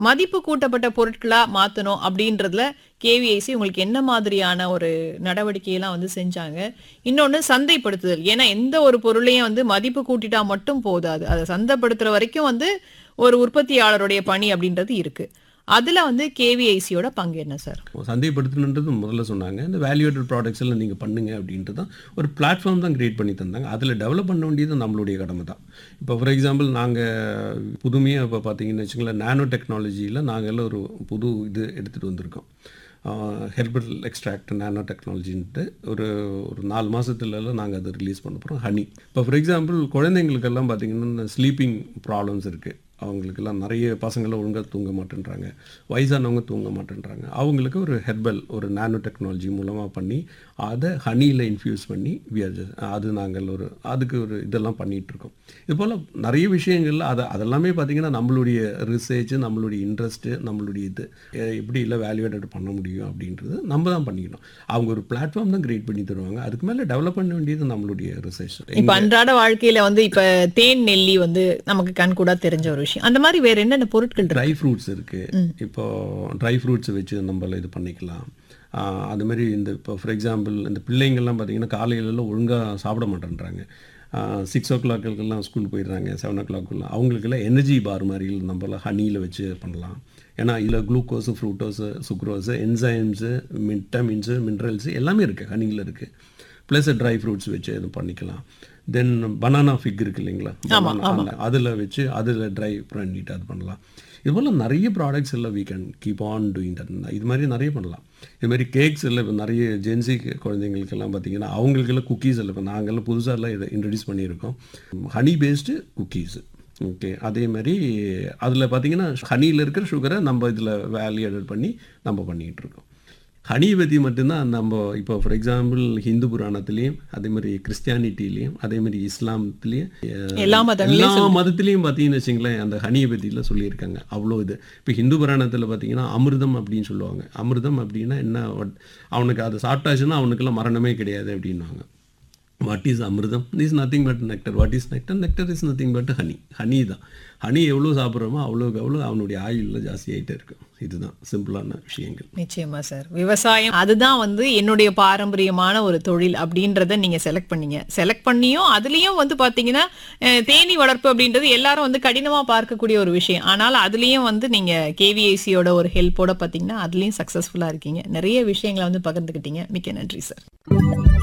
மதிப்பு கூட்டப்பட்ட பொருட்களா மாத்தணும் அப்படின்றதுல கேவிஐசி உங்களுக்கு என்ன மாதிரியான ஒரு நடவடிக்கையெல்லாம் வந்து செஞ்சாங்க இன்னொன்னு சந்தைப்படுத்துதல் ஏன்னா எந்த ஒரு பொருளையும் வந்து மதிப்பு கூட்டிட்டா மட்டும் போதாது அதை சந்தைப்படுத்துற வரைக்கும் வந்து ஒரு உற்பத்தியாளருடைய பணி அப்படின்றது இருக்கு அதுல வந்து கேவிஐசியோட பங்கு என்ன சார் சந்தைப்படுத்தணுன்றது முதல்ல சொன்னாங்க இந்த வேல்யூட்டட் ப்ராடக்ட்ஸ் எல்லாம் நீங்கள் பண்ணுங்க அப்படின்ட்டு தான் ஒரு பிளாட்ஃபார்ம் தான் கிரியேட் பண்ணி தந்தாங்க அதில் டெவலப் பண்ண வேண்டியது நம்மளுடைய கடமை தான் இப்போ ஃபார் எக்ஸாம்பிள் நாங்கள் புதுமையாக இப்போ பார்த்தீங்கன்னு வச்சுங்களேன் நானோ டெக்னாலஜியில் நாங்கள் எல்லாம் ஒரு புது இது எடுத்துகிட்டு வந்திருக்கோம் ஹெர்பல் எக்ஸ்ட்ராக்ட் நானோ டெக்னாலஜின்ட்டு ஒரு ஒரு நாலு மாதத்துலலாம் நாங்கள் அதை ரிலீஸ் பண்ண போகிறோம் ஹனி இப்போ ஃபார் எக்ஸாம்பிள் குழந்தைங்களுக்கெல்லாம் பார்த்தீங்கன்னா ஸ்லீப்பிங் ப்ராப்ளம்ஸ் இருக்குது அவங்களுக்கெல்லாம் நிறைய பசங்களாம் ஒழுங்காக தூங்க மாட்டேன்றாங்க வயசானவங்க தூங்க மாட்டேன்றாங்க அவங்களுக்கு ஒரு ஹெர்பல் ஒரு நானோ டெக்னாலஜி மூலமாக பண்ணி அதை ஹனியில் இன்ஃப்யூஸ் பண்ணி we are just- அது நாங்கள் ஒரு அதுக்கு ஒரு இதெல்லாம் பண்ணிகிட்டு இருக்கோம் இது போல் நிறைய விஷயங்கள்ல அதை அதெல்லாமே பார்த்திங்கன்னா நம்மளுடைய ரிசர்ச் நம்மளுடைய இன்ட்ரெஸ்ட்டு நம்மளுடைய இது எ- எப்படி இல்லை வேல்யூவேட்டட் பண்ண முடியும் அப்படின்றது நம்ம தான் பண்ணிக்கணும் அவங்க ஒரு பிளாட்ஃபார்ம் தான் கிரியேட் பண்ணி தருவாங்க அதுக்கு மேலே டெவலப் பண்ண வேண்டியது நம்மளுடைய ரிசர்ச் இப்ப அன்றாட வாழ்க்கையில வந்து இப்ப தேன் நெல்லி வந்து நமக்கு கண்கூடா தெரிஞ்ச ஒரு விஷயம் அந்த மாதிரி வேற என்னென்ன பொருட்கள் இருக்கு ட்ரை ஃப்ரூட்ஸ் இருக்குது இப்போ ட்ரை ஃப்ரூட்ஸ் வச்சு நம்மள இது பண்ணிக்கலாம் ஆஹ் அது மாதிரி இந்த இப்போ ஃபார் எக்ஸாம்பிள் இந்த பிள்ளைங்கள்லாம் பார்த்தீங்கன்னா காலையிலலாம் ஒழுங்காக சாப்பிட மாட்டேன்றாங்க சிக்ஸ் ஓ கிளாக்குக்கெல்லாம் ஸ்கூல் போயிடுறாங்க செவன் ஓ கிளாக்குலாம் அவங்களுக்கெல்லாம் எனர்ஜி பார் மாதிரி நம்மள ஹனியில் வச்சு பண்ணலாம் ஏன்னா இதில் glucose fructose sucrose enzymes vitamins minerals எல்லாமே இருக்குது ஹனியில் இருக்குது ப்ளஸ் ட்ரை ஃப்ரூட்ஸ் வச்சு இது பண்ணிக்கலாம் தென் பனானா ஃபிக் இருக்கு இல்லைங்களா அதில் வச்சு அதில் ட்ரை பண்ணிட்டு அது பண்ணலாம் இது போல் நிறைய ப்ராடக்ட்ஸ் எல்லாம் we can keep on doing that இது மாதிரி நிறைய பண்ணலாம் இது மாதிரி கேக்ஸ் எல்லாம் இப்போ நிறைய ஜென்சி குழந்தைங்களுக்கெல்லாம் பார்த்தீங்கன்னா அவங்களுக்கெல்லாம் குக்கீஸ் எல்லாம் இப்போ நாங்கள்லாம் புதுசாக எல்லாம் இதை இன்ட்ரடியூஸ் பண்ணியிருக்கோம் ஹனி பேஸ்டு குக்கீஸ் ஓகே அதே மாதிரி அதில் பார்த்தீங்கன்னா ஹனியில் இருக்கிற சுகரை நம்ம இதில் வேல்யூ ஆடட் பண்ணி நம்ம பண்ணிக்கிட்டு இருக்கோம் ஹனியை பற்றி மட்டும்தான் நம்ம இப்போ ஃபார் எக்ஸாம்பிள் ஹிந்து புராணத்துலேயும் அதே மாதிரி கிறிஸ்டியானிட்டிலையும் அதே மாதிரி இஸ்லாமத்துலேயும் எல்லா மதங்களையும் எல்லா மதத்துலேயும் பார்த்தீங்கன்னு வச்சுங்களேன் அந்த ஹனியை பற்றிலாம் சொல்லியிருக்காங்க அவ்வளோ இது இப்போ ஹிந்து புராணத்தில் பார்த்தீங்கன்னா அமிர்தம் அப்படின்னு சொல்லுவாங்க அமிர்தம் அப்படின்னா என்ன what- அவனுக்கு அதை சாப்பிட்டாச்சுன்னா அவனுக்கெல்லாம் மரணமே கிடையாது அப்படின்வாங்க what is amirtham is nothing but nectar what is nectar nectar is nothing but honey honey தான் ஹனி எவ்வளோ சாப்பிட்றோமோ அவ்வளோக்கு அவ்வளோ அவனுடைய ஆயுளில் ஜாஸ்தி ஆகிட்டே இருக்கும் இதுதான் சிம்பிளான விஷயங்கள் நிச்சயமா சார் விவசாயம் அதுதான் வந்து என்னுடைய பாரம்பரியமான ஒரு தொழில் அப்படின்றத நீங்க செலக்ட் பண்ணீங்க செலக்ட் பண்ணியும் அதுலயும் வந்து பாத்தீங்கன்னா அஹ், தேனீ வளர்ப்பு அப்படின்றது எல்லாரும் வந்து கடினமா பார்க்கக்கூடிய ஒரு விஷயம் ஆனால் அதுலயும் வந்து நீங்க கேவிஐசியோட ஒரு ஹெல்ப்போட பாத்தீங்கன்னா அதுலயும் சக்சஸ்ஃபுல்லா இருக்கீங்க நிறைய விஷயங்களை வந்து பகிர்ந்துக்கிட்டீங்க மிக்க நன்றி சார்